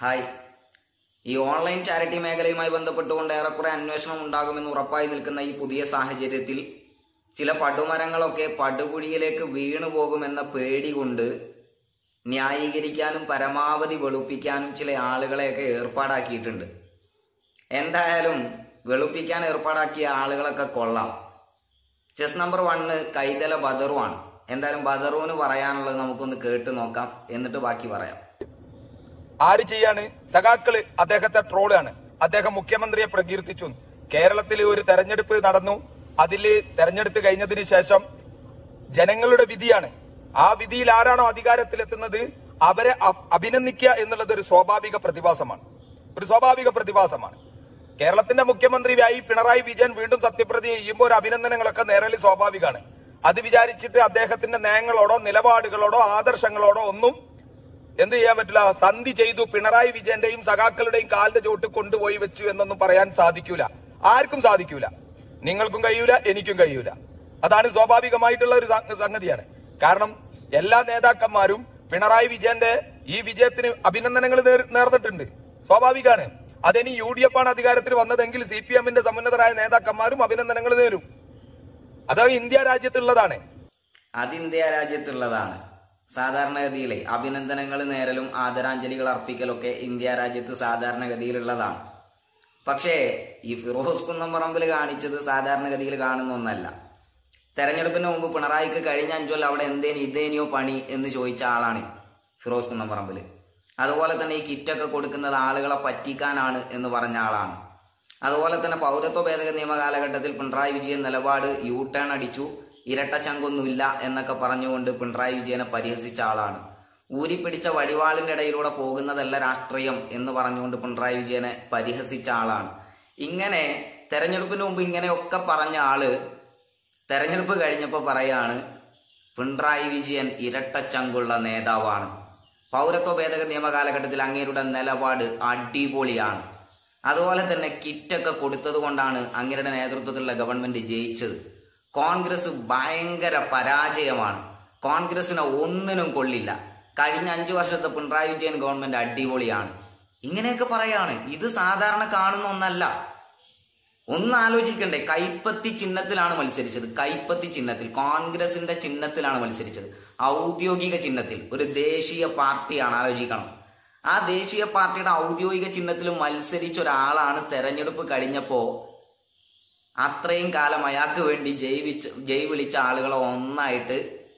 hi ഈ online charity മേഖലയുമായി ബന്ധപ്പെട്ടുകൊണ്ട് ഏറെക്കുറെ അന്വേഷണം ഉണ്ടാകുമെന്ന് ഉറപ്പായി നിൽക്കുന്ന ഈ പുതിയ സാഹചര്യത്തിൽ ചില പടുമരങ്ങളൊക്കെ പടുകുഴിയിലേക്ക് വീണു പോകുമെന്ന പേടി കൊണ്ട് ന്യായീകരിക്കാനും പരമാവധി വെളുപ്പിക്കാനും ചില ആളുകളെയൊക്കെ ഏർപ്പാടാക്കിയിട്ടുണ്ട് എന്തായാലും വെളുപ്പിക്കാൻ ഏർപ്പാടാക്കിയ ആളുകളൊക്കെ കൊള്ളാം ചെസ് നമ്പർ വണ്ണ് കൈതല ബദറുമാണ് എന്തായാലും ബദറുവിന് പറയാനുള്ളത് നമുക്കൊന്ന് കേട്ട് നോക്കാം എന്നിട്ട് ബാക്കി പറയാം ആര് ചെയ്യാണ് സഖാക്കള് അദ്ദേഹത്തെ ട്രോളാണ് അദ്ദേഹം മുഖ്യമന്ത്രിയെ പ്രകീർത്തിച്ചു കേരളത്തിൽ ഒരു തെരഞ്ഞെടുപ്പ് നടന്നു അതില് തെരഞ്ഞെടുപ്പ് കഴിഞ്ഞതിന് ശേഷം ജനങ്ങളുടെ വിധിയാണ് ആ വിധിയിൽ ആരാണോ അധികാരത്തിലെത്തുന്നത് അവരെ അ- അഭിനന്ദിക്കുക എന്നുള്ളത് ഒരു സ്വാഭാവിക പ്രതിഭാസമാണ് ഒരു സ്വാഭാവിക പ്രതിഭാസമാണ് കേരളത്തിന്റെ മുഖ്യമന്ത്രിയായി പിണറായി വിജയൻ വീണ്ടും സത്യപ്രതിജ്ഞ ചെയ്യുമ്പോൾ ഒരു അഭിനന്ദനങ്ങളൊക്കെ നേരലി സ്വാഭാവികമാണ് അത് വിചാരിച്ചിട്ട് അദ്ദേഹത്തിന്റെ നയങ്ങളോടോ നിലപാടുകളോടോ ആദർശങ്ങളോടോ ഒന്നും എന്ത് ചെയ്യാൻ പറ്റില്ല സന്ധി ചെയ്തു പിണറായി വിജയന്റെയും സഖാക്കളുടെയും കാലിന്റെ ചോട്ട് കൊണ്ടുപോയി വെച്ചു എന്നൊന്നും പറയാൻ സാധിക്കൂല ആർക്കും സാധിക്കൂല നിങ്ങൾക്കും കഴിയൂല എനിക്കും കഴിയൂല അതാണ് സ്വാഭാവികമായിട്ടുള്ള ഒരു സ- സംഗതിയാണ് കാരണം എല്ലാ നേതാക്കന്മാരും പിണറായി വിജയന്റെ ഈ വിജയത്തിന് അഭിനന്ദനങ്ങൾ നേർ- നേർന്നിട്ടുണ്ട് സ്വാഭാവികമാണ് അതിനി യു ഡി എഫ് ആണ് അധികാരത്തിൽ വന്നതെങ്കിൽ സി പി എമ്മിന്റെ സമുന്നതരായ നേതാക്കന്മാരും അഭിനന്ദനങ്ങൾ നേരും അത് ഇന്ത്യ രാജ്യത്തുള്ളതാണ് അത് ഇന്ത്യ രാജ്യത്തുള്ളതാണ് സാധാരണഗതിയിലെ അഭിനന്ദനങ്ങൾ നേരലും ആദരാഞ്ജലികൾ അർപ്പിക്കലൊക്കെ ഇന്ത്യ രാജ്യത്ത് സാധാരണഗതിയിലുള്ളതാണ് പക്ഷേ ഈ ഫിറോസ് കുന്നംപറമ്പിൽ കാണിച്ചത് സാധാരണഗതിയിൽ കാണുന്ന ഒന്നല്ല തെരഞ്ഞെടുപ്പിന് മുമ്പ് പിണറായിക്ക് കഴിഞ്ഞ അഞ്ചൊല്ല അവിടെ എന്തേനി ഇതേനിയോ പണി എന്ന് ചോദിച്ച ആളാണ് ഫിറോസ് കുന്നംപറമ്പിൽ അതുപോലെ തന്നെ ഈ കിറ്റൊക്കെ കൊടുക്കുന്നത് ആളുകളെ പറ്റിക്കാനാണ് എന്ന് പറഞ്ഞ ആളാണ് അതുപോലെ തന്നെ പൗരത്വ ഭേദഗതി നിയമ കാലഘട്ടത്തിൽ പിണറായി വിജയൻ നിലപാട് യു ടേൺ അടിച്ചു ഇരട്ട ചങ്കൊന്നുമില്ല എന്നൊക്കെ പറഞ്ഞുകൊണ്ട് പിണറായി വിജയനെ പരിഹസിച്ച ആളാണ് ഊരിപ്പിടിച്ച വടിവാളിന്റെ ഇടയിലൂടെ പോകുന്നതല്ല രാഷ്ട്രീയം എന്ന് പറഞ്ഞുകൊണ്ട് പിണറായി വിജയനെ പരിഹസിച്ച ആളാണ് ഇങ്ങനെ തെരഞ്ഞെടുപ്പിന് മുമ്പ് ഇങ്ങനെയൊക്കെ പറഞ്ഞ ആള് തെരഞ്ഞെടുപ്പ് കഴിഞ്ഞപ്പോൾ പറയാണ് പിണറായി വിജയൻ ഇരട്ടച്ചങ്കുള്ള നേതാവാണ് പൗരത്വ ഭേദഗതി നിയമ കാലഘട്ടത്തിൽ അങ്ങേരുടെ നിലപാട് അടിപൊളിയാണ് അതുപോലെ തന്നെ കിറ്റൊക്കെ കൊടുത്തത് കൊണ്ടാണ് അങ്ങേരുടെ നേതൃത്വത്തിലുള്ള ഗവൺമെന്റ് ജയിച്ചത് കോൺഗ്രസ് ഭയങ്കര പരാജയമാണ് കോൺഗ്രസിനെ ഒന്നിനും കൊള്ളില്ല കഴിഞ്ഞ അഞ്ചു വർഷത്തെ പിണറായി വിജയൻ ഗവൺമെന്റ് അടിപൊളിയാണ് ഇങ്ങനെയൊക്കെ പറയാണ് ഇത് സാധാരണ കാണുന്ന ഒന്നല്ല ഒന്ന് ആലോചിക്കണ്ടേ കൈപ്പത്തി ചിഹ്നത്തിലാണ് മത്സരിച്ചത് കൈപ്പത്തി ചിഹ്നത്തിൽ കോൺഗ്രസിന്റെ ചിഹ്നത്തിലാണ് മത്സരിച്ചത് ഔദ്യോഗിക ചിഹ്നത്തിൽ ഒരു ദേശീയ പാർട്ടിയാണ് ആലോചിക്കണം ആ ദേശീയ പാർട്ടിയുടെ ഔദ്യോഗിക ചിഹ്നത്തിൽ മത്സരിച്ച ഒരാളാണ് തെരഞ്ഞെടുപ്പ് കഴിഞ്ഞപ്പോ അത്രയും കാലം അയാൾക്ക് വേണ്ടി ജയ് വിച്ച് ജയ് വിളിച്ച ആളുകളെ ഒന്നായിട്ട്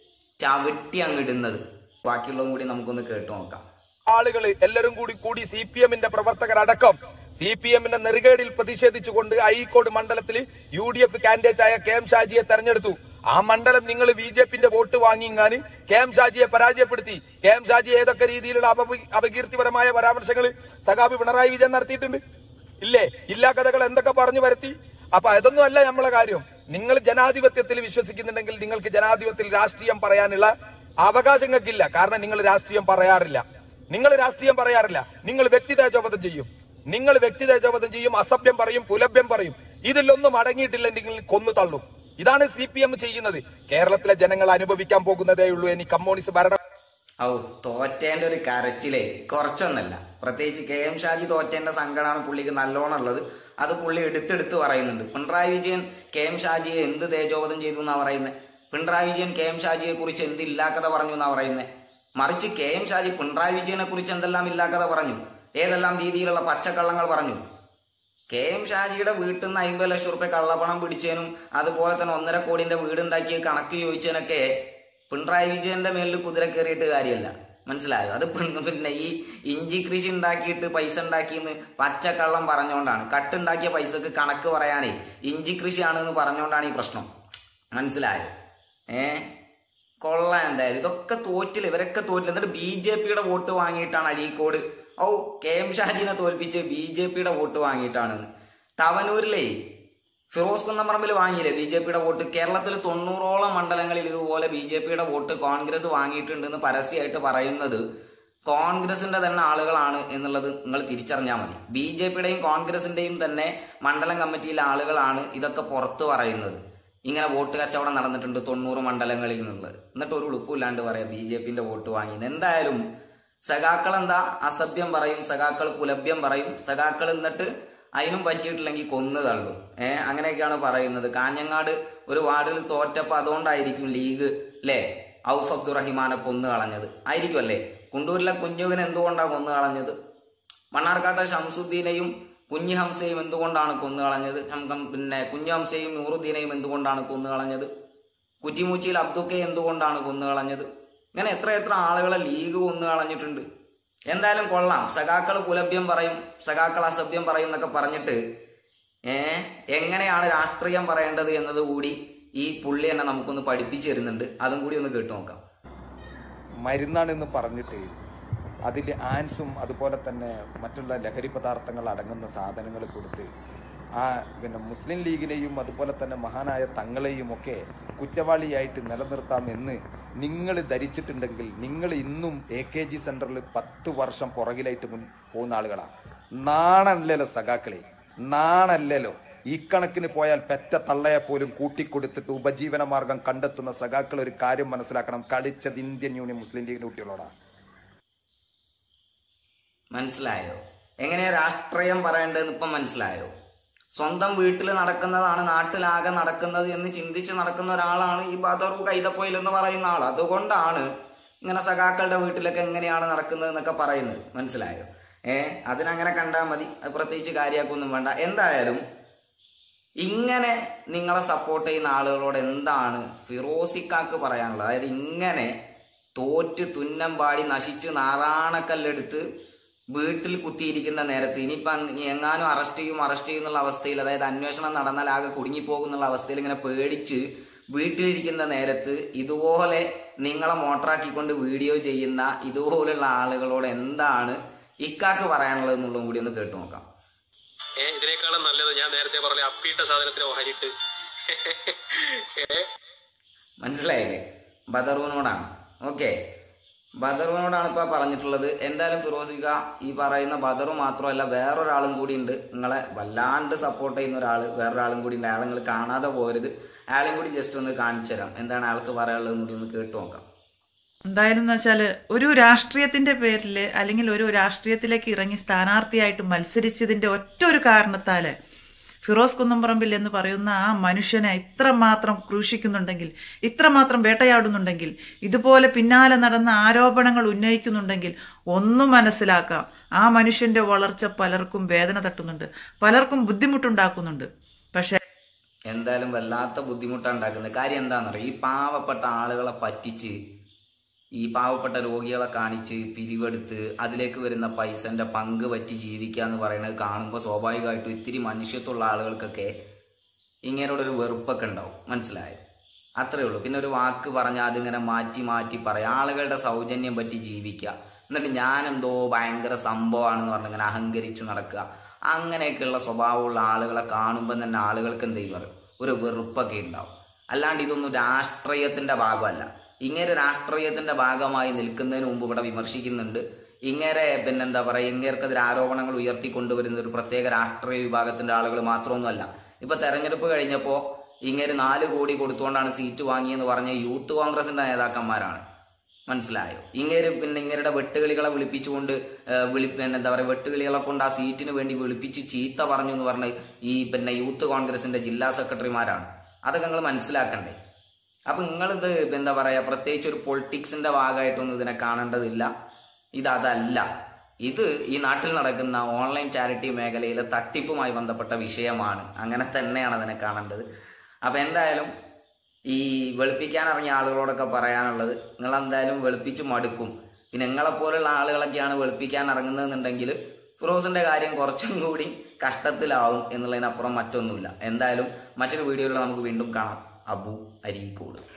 ചവിട്ടി അങ്ങിടുന്നത് ബാക്കിയുള്ളതും കൂടി നമുക്കൊന്ന് കേട്ടു നോക്കാം ആളുകൾ എല്ലാവരും കൂടി കൂടി സി പി എമ്മിന്റെ പ്രവർത്തകരടക്കം സി പി എമ്മിന്റെ നെറുകേടിൽ പ്രതിഷേധിച്ചുകൊണ്ട് അഴീക്കോട് മണ്ഡലത്തിൽ യു ഡി എഫ് കാൻഡിഡേറ്റ് ആയ കെ എം ഷാജിയെ തെരഞ്ഞെടുത്തു ആ മണ്ഡലം നിങ്ങൾ ബി ജെ പിന്റെ വോട്ട് വാങ്ങിങ്ങാൻ കെ എം ഷാജിയെ പരാജയപ്പെടുത്തി കെ എം ഷാജി ഏതൊക്കെ രീതിയിലുള്ള അപ- അപകീർത്തിപരമായ പരാമർശങ്ങൾ സഖാബി പിണറായി വിജയൻ നടത്തിയിട്ടുണ്ട് ഇല്ലേ ഇല്ലാ കഥകൾ എന്തൊക്കെ പറഞ്ഞു വരുത്തി അപ്പൊ അതൊന്നും അല്ല നമ്മളെ കാര്യം നിങ്ങൾ ജനാധിപത്യത്തിൽ വിശ്വസിക്കുന്നുണ്ടെങ്കിൽ നിങ്ങൾക്ക് ജനാധിപത്യത്തിൽ രാഷ്ട്രീയം പറയാനുള്ള അവകാശങ്ങൾക്കില്ല കാരണം നിങ്ങൾ രാഷ്ട്രീയം പറയാറില്ല നിങ്ങൾ രാഷ്ട്രീയം പറയാറില്ല നിങ്ങൾ വ്യക്തിതേജോപതം ചെയ്യും നിങ്ങൾ വ്യക്തിതേജോപതം ചെയ്യും അസഭ്യം പറയും പുലഭ്യം പറയും ഇതിലൊന്നും അടങ്ങിയിട്ടില്ലെങ്കിൽ കൊന്നു തള്ളും ഇതാണ് സി പി എം ചെയ്യുന്നത് കേരളത്തിലെ ജനങ്ങൾ അനുഭവിക്കാൻ പോകുന്നതേ ഉള്ളൂ ഇനി കമ്മ്യൂണിസ്റ്റ് ഭരണം ഔ തോറ്റേന്റെ ഒരു കരച്ചിലേ കുറച്ചൊന്നല്ല പ്രത്യേകിച്ച് കെ എം ഷാജി തോറ്റേന്റെ സങ്കടമാണ് പുള്ളിക്ക് നല്ലോണം ഉള്ളത് അത് പുള്ളി എടുത്തെടുത്ത് പറയുന്നുണ്ട് പിണറായി വിജയൻ കെ എം ഷാജിയെ എന്ത് തേജോവധം ചെയ്തു എന്നാ പറയുന്നത് പിണറായി വിജയൻ കെ എം ഷാജിയെ കുറിച്ച് എന്ത് ഇല്ലാക്കഥ പറഞ്ഞു എന്നാ പറയുന്നത് മറിച്ച് കെ എം ഷാജി പിണറായി വിജയനെ കുറിച്ച് എന്തെല്ലാം ഇല്ലാക്കഥ പറഞ്ഞു ഏതെല്ലാം രീതിയിലുള്ള പച്ചക്കള്ളങ്ങൾ പറഞ്ഞു കെ എം ഷാജിയുടെ വീട്ടിൽ നിന്ന് അമ്പത് ലക്ഷം റുപ്യ കള്ളപ്പണം പിടിച്ചതിനും അതുപോലെ തന്നെ ഒന്നര കോടിന്റെ വീടുണ്ടാക്കിയ കണക്ക് ചോദിച്ചതിനൊക്കെ പിണറായി വിജയന്റെ മേലിൽ കുതിര കയറിയിട്ട് കാര്യമല്ല മനസ്സിലായോ അത് പിൺ- പിന്നെ ഈ ഇഞ്ചി കൃഷി ഉണ്ടാക്കിയിട്ട് പൈസ ഉണ്ടാക്കിയെന്ന് പച്ചക്കള്ളം പറഞ്ഞുകൊണ്ടാണ് കട്ടുണ്ടാക്കിയ പൈസക്ക് കണക്ക് പറയാനേ ഇഞ്ചി കൃഷിയാണെന്ന് പറഞ്ഞുകൊണ്ടാണ് ഈ പ്രശ്നം മനസ്സിലായോ ഏ കൊള്ളാം എന്തായാലും ഇതൊക്കെ തോറ്റില്ല ഇവരൊക്കെ തോറ്റില്ല എന്നിട്ട് ബി ജെ പിയുടെ വോട്ട് വാങ്ങിയിട്ടാണ് അഴീക്കോട് ഔ കെ എം ഷാജിനെ തോൽപ്പിച്ച് ബി ജെ പിയുടെ വോട്ട് വാങ്ങിയിട്ടാണ് തവനൂരിലേ ഫിറോസ് കുന്നമ്പറമ്പിൽ വാങ്ങിയില്ലേ ബി ജെ പിയുടെ വോട്ട് കേരളത്തിൽ തൊണ്ണൂറോളം മണ്ഡലങ്ങളിൽ ഇതുപോലെ ബി ജെ പിയുടെ വോട്ട് കോൺഗ്രസ് വാങ്ങിയിട്ടുണ്ടെന്ന് പരസ്യമായിട്ട് പറയുന്നത് കോൺഗ്രസിന്റെ തന്നെ ആളുകളാണ് എന്നുള്ളത് നിങ്ങൾ തിരിച്ചറിഞ്ഞാൽ മതി ബി ജെ പിയുടെയും കോൺഗ്രസിന്റെയും തന്നെ മണ്ഡലം കമ്മിറ്റിയിലെ ആളുകളാണ് ഇതൊക്കെ പുറത്തു പറയുന്നത് ഇങ്ങനെ വോട്ട് കച്ചവടം നടന്നിട്ടുണ്ട് തൊണ്ണൂറ് മണ്ഡലങ്ങളിൽ നിന്നുള്ളത് എന്നിട്ട് ഒരു ഉളുപ്പില്ലാണ്ട് പറയാം ബി ജെ പിന്റെ വോട്ട് വാങ്ങി എന്തായാലും സഖാക്കൾ എന്താ അസഭ്യം പറയും സഖാക്കൾ കുലഭ്യം പറയും സഖാക്കൾ എന്നിട്ട് അതിനും പറ്റിയിട്ടില്ലെങ്കിൽ കൊന്നു തള്ളും ഏഹ് അങ്ങനെയൊക്കെയാണ് പറയുന്നത് കാഞ്ഞങ്ങാട് ഒരു വാർഡിൽ തോറ്റപ്പോ അതുകൊണ്ടായിരിക്കും ലീഗ് അല്ലേ ഔഫ് അബ്ദുറഹിമാനെ കൊന്നു കളഞ്ഞത് ആയിരിക്കും അല്ലേ കുണ്ടൂരിലെ കുഞ്ഞുവിനെ എന്തുകൊണ്ടാണ് കൊന്നു കളഞ്ഞത് മണ്ണാർക്കാട്ടെ ഷംസുദ്ദീനെയും കുഞ്ഞു ഹംസയും എന്തുകൊണ്ടാണ് കൊന്നു കളഞ്ഞത് നമുക്ക് പിന്നെ കുഞ്ഞു ഹംസയും നൂറുദ്ദീനെയും എന്തുകൊണ്ടാണ് കൊന്നു കളഞ്ഞത് കുറ്റിമൂച്ചിയിൽ അബ്ദുക്കെ എന്തുകൊണ്ടാണ് കൊന്നു കളഞ്ഞത് ഇങ്ങനെ എത്ര എത്ര ആളുകളെ ലീഗ് കൊന്നു കളഞ്ഞിട്ടുണ്ട് എന്തായാലും കൊള്ളാം സഖാക്കൾ കുലഭ്യം പറയും സഖാക്കൾ അസഭ്യം പറയും എന്നൊക്കെ പറഞ്ഞിട്ട് ഏ എങ്ങനെയാണ് രാഷ്ട്രീയം പറയേണ്ടത് എന്നത് കൂടി ഈ പുള്ളി തന്നെ നമുക്കൊന്ന് പഠിപ്പിച്ചു തരുന്നുണ്ട് അതും കൂടി ഒന്ന് കേട്ടു നോക്കാം മരുന്നാണെന്ന് പറഞ്ഞിട്ട് അതിൽ ആൻസും അതുപോലെ തന്നെ മറ്റുള്ള ലഹരി പദാർത്ഥങ്ങൾ അടങ്ങുന്ന സാധനങ്ങൾ കൊടുത്ത് ആ പിന്നെ മുസ്ലിം ലീഗിനെയും അതുപോലെ തന്നെ മഹാനായ തങ്ങളെയും ഒക്കെ കുറ്റവാളിയായിട്ട് നിലനിർത്താം എന്ന് നിങ്ങൾ ധരിച്ചിട്ടുണ്ടെങ്കിൽ നിങ്ങൾ ഇന്നും എ കെ ജി സെന്ററിൽ പത്ത് വർഷം പുറകിലായിട്ട് മുൻ പോകുന്ന ആളുകളാണ് നാണല്ലല്ലോ സഖാക്കളെ നാണല്ലല്ലോ ഈ കണക്കിന് പോയാൽ പെറ്റ തള്ളയെ പോലും കൂട്ടിക്കൊടുത്തിട്ട് ഉപജീവന മാർഗം കണ്ടെത്തുന്ന സഖാക്കൾ ഒരു കാര്യം മനസ്സിലാക്കണം കളിച്ചത് ഇന്ത്യൻ യൂണിയൻ മുസ്ലിം ലീഗിന്റെ കുട്ടികളോടാണ് മനസ്സിലായോ എങ്ങനെയാ രാഷ്ട്രീയം പറയേണ്ടതെന്ന് ഇപ്പം മനസ്സിലായോ സ്വന്തം വീട്ടിൽ നടക്കുന്നതാണ് നാട്ടിലാകെ നടക്കുന്നത് എന്ന് ചിന്തിച്ച് നടക്കുന്ന ഒരാളാണ് ഈ ബദറു കൈതപ്പൊയിൽ എന്ന് പറയുന്ന ആൾ അതുകൊണ്ടാണ് ഇങ്ങനെ സഖാക്കളുടെ വീട്ടിലൊക്കെ എങ്ങനെയാണ് നടക്കുന്നത് എന്നൊക്കെ പറയുന്നത് മനസ്സിലായോ ഏ അതിനങ്ങനെ കണ്ടാൽ മതി അത് പ്രത്യേകിച്ച് കാര്യമാക്കൊന്നും വേണ്ട എന്തായാലും ഇങ്ങനെ നിങ്ങളെ സപ്പോർട്ട് ചെയ്യുന്ന ആളുകളോട് എന്താണ് ഫിറോസിക്കാക്ക് പറയാനുള്ളത് അതായത് ഇങ്ങനെ തോറ്റ് തുന്നം പാടി നശിച്ച് നാറാണക്കല്ലെടുത്ത് വീട്ടിൽ കുത്തിയിരിക്കുന്ന നേരത്ത് ഇനിയിപ്പം എങ്ങാനും അറസ്റ്റ് ചെയ്യും അറസ്റ്റ് ചെയ്യും എന്നുള്ള അവസ്ഥയിൽ അതായത് അന്വേഷണം നടന്നാൽ ആകെ കുടുങ്ങിപ്പോകും എന്നുള്ള അവസ്ഥയിൽ ഇങ്ങനെ പേടിച്ച് വീട്ടിലിരിക്കുന്ന നേരത്ത് ഇതുപോലെ നിങ്ങളെ മോട്ടറാക്കിക്കൊണ്ട് വീഡിയോ ചെയ്യുന്ന ഇതുപോലുള്ള ആളുകളോട് എന്താണ് ഇക്കാക്ക് പറയാനുള്ളത് എന്നുള്ളതും കൂടി ഒന്ന് കേട്ടു നോക്കാം ഏ ഇതിനേക്കാളും നല്ലത് ഞാൻ നേരത്തെ പറഞ്ഞ അപ്പിയിട്ട സാധനത്തിന് ഓഹരിട്ട് ഏ മനസ്സിലായില്ലേ ബദറുവിനോടാണ് ഓക്കെ ബദറുവിനോടാണ് ഇപ്പൊ പറഞ്ഞിട്ടുള്ളത് എന്തായാലും ഫിറോസിക ഈ പറയുന്ന ബദറു മാത്രമല്ല വേറൊരാളും കൂടി ഉണ്ട് നിങ്ങളെ വല്ലാണ്ട് സപ്പോർട്ട് ചെയ്യുന്ന ഒരാൾ വേറൊരാളും കൂടി ഉണ്ട് അയാളെ നിങ്ങൾ കാണാതെ പോരുത് അയാളെയും കൂടി ജസ്റ്റ് ഒന്ന് കാണിച്ചു തരാം എന്താണ് അയാൾക്ക് പറയാനുള്ളത് കൂടി ഒന്ന് കേട്ടു നോക്കാം എന്തായാലും എന്ന് വെച്ചാല് ഒരു രാഷ്ട്രീയത്തിന്റെ പേരിൽ അല്ലെങ്കിൽ ഒരു രാഷ്ട്രീയത്തിലേക്ക് ഇറങ്ങി സ്ഥാനാർത്ഥിയായിട്ട് മത്സരിച്ചതിന്റെ ഒറ്റ ഒരു കാരണത്താല് ഫിറോസ് കുന്നംപറമ്പിൽ എന്ന് പറയുന്ന ആ മനുഷ്യനെ ഇത്രമാത്രം ക്രൂശിക്കുന്നുണ്ടെങ്കിൽ ഇത്രമാത്രം വേട്ടയാടുന്നുണ്ടെങ്കിൽ ഇതുപോലെ പിന്നാലെ നടന്ന ആരോപണങ്ങൾ ഉന്നയിക്കുന്നുണ്ടെങ്കിൽ ഒന്നും മനസ്സിലാക്കാം ആ മനുഷ്യന്റെ വളർച്ച പലർക്കും വേദന തട്ടുന്നുണ്ട് പലർക്കും ബുദ്ധിമുട്ടുണ്ടാക്കുന്നുണ്ട് പക്ഷെ എന്തായാലും വല്ലാത്ത ബുദ്ധിമുട്ടാണ് ഉണ്ടാക്കുന്നത് കാര്യം എന്താണെന്നറിയോ ഈ പാവപ്പെട്ട ആളുകളെ പറ്റിച്ച് ഈ പാവപ്പെട്ട രോഗികളെ കാണിച്ച് പിരിവെടുത്ത് അതിലേക്ക് വരുന്ന പൈസന്റെ പങ്ക് പറ്റി ജീവിക്കുക എന്ന് പറയുന്നത് കാണുമ്പോൾ സ്വാഭാവികമായിട്ടും ഇത്തിരി മനുഷ്യത്വമുള്ള ആളുകൾക്കൊക്കെ ഇങ്ങനോടൊരു വെറുപ്പൊക്കെ ഉണ്ടാവും മനസ്സിലായോ അത്രേ ഉള്ളൂ പിന്നെ ഒരു വാക്ക് പറഞ്ഞാൽ അതിങ്ങനെ മാറ്റി മാറ്റി പറയാം ആളുകളുടെ സൗജന്യം പറ്റി ജീവിക്കുക എന്നിട്ട് ഞാനെന്തോ ഭയങ്കര സംഭവമാണെന്ന് പറഞ്ഞ് ഇങ്ങനെ അഹങ്കരിച്ച് നടക്കുക അങ്ങനെയൊക്കെയുള്ള സ്വഭാവമുള്ള ആളുകളെ കാണുമ്പോൾ തന്നെ ആളുകൾക്ക് എന്ത് ചെയ്യും പറയും ഒരു വെറുപ്പൊക്കെ ഉണ്ടാവും അല്ലാണ്ട് ഇതൊന്നും രാഷ്ട്രീയത്തിന്റെ ഭാഗമല്ല ഇങ്ങനെ രാഷ്ട്രീയത്തിന്റെ ഭാഗമായി നിൽക്കുന്നതിന് മുമ്പ് ഇവിടെ വിമർശിക്കുന്നുണ്ട് ഇങ്ങനെ പിന്നെന്താ പറയുക ഇങ്ങേർക്കെതിരെ ആരോപണങ്ങൾ ഉയർത്തിക്കൊണ്ടുവരുന്ന ഒരു പ്രത്യേക രാഷ്ട്രീയ വിഭാഗത്തിന്റെ ആളുകൾ മാത്രമൊന്നുമല്ല ഇപ്പൊ തെരഞ്ഞെടുപ്പ് കഴിഞ്ഞപ്പോ ഇങ്ങനെ നാല് കോടി കൊടുത്തുകൊണ്ടാണ് സീറ്റ് വാങ്ങിയെന്ന് പറഞ്ഞ യൂത്ത് കോൺഗ്രസിന്റെ നേതാക്കന്മാരാണ് മനസ്സിലായോ ഇങ്ങനെ പിന്നെ ഇങ്ങരുടെ വെട്ടുകളികളെ വിളിപ്പിച്ചുകൊണ്ട് ആ, വിളി പിന്നെ എന്താ പറയുക വെട്ടുകളികളെ കൊണ്ട് ആ സീറ്റിന് വേണ്ടി വിളിപ്പിച്ച് ചീത്ത പറഞ്ഞു എന്ന് പറഞ്ഞ് ഈ പിന്നെ യൂത്ത് കോൺഗ്രസിന്റെ ജില്ലാ സെക്രട്ടറിമാരാണ് അതൊക്കെ നിങ്ങൾ മനസ്സിലാക്കണ്ടേ അപ്പൊ നിങ്ങളിത് എന്താ പറയാ പ്രത്യേകിച്ച് ഒരു പൊളിറ്റിക്സിന്റെ ഭാഗമായിട്ടൊന്നും ഇതിനെ കാണേണ്ടതില്ല ഇത് അതല്ല ഇത് ഈ നാട്ടിൽ നടക്കുന്ന ഓൺലൈൻ ചാരിറ്റി മേഖലയിലെ തട്ടിപ്പുമായി ബന്ധപ്പെട്ട വിഷയമാണ് അങ്ങനെ തന്നെയാണ് അതിനെ കാണേണ്ടത് അപ്പൊ എന്തായാലും ഈ വെളുപ്പിക്കാൻ ഇറങ്ങിയ ആളുകളോടൊക്കെ പറയാനുള്ളത് നിങ്ങൾ എന്തായാലും വെളുപ്പിച്ച് മടുക്കും പിന്നെ നിങ്ങളെപ്പോലുള്ള ആളുകളൊക്കെയാണ് വെളുപ്പിക്കാൻ ഇറങ്ങുന്നതെന്നുണ്ടെങ്കിൽ ഫിറോസിന്റെ കാര്യം കുറച്ചും കൂടി കഷ്ടത്തിലാവും എന്നുള്ളതിനപ്പുറം മറ്റൊന്നുമില്ല എന്തായാലും മറ്റൊരു വീഡിയോയിൽ നമുക്ക് വീണ്ടും കാണാം അബു അരീക്കോട്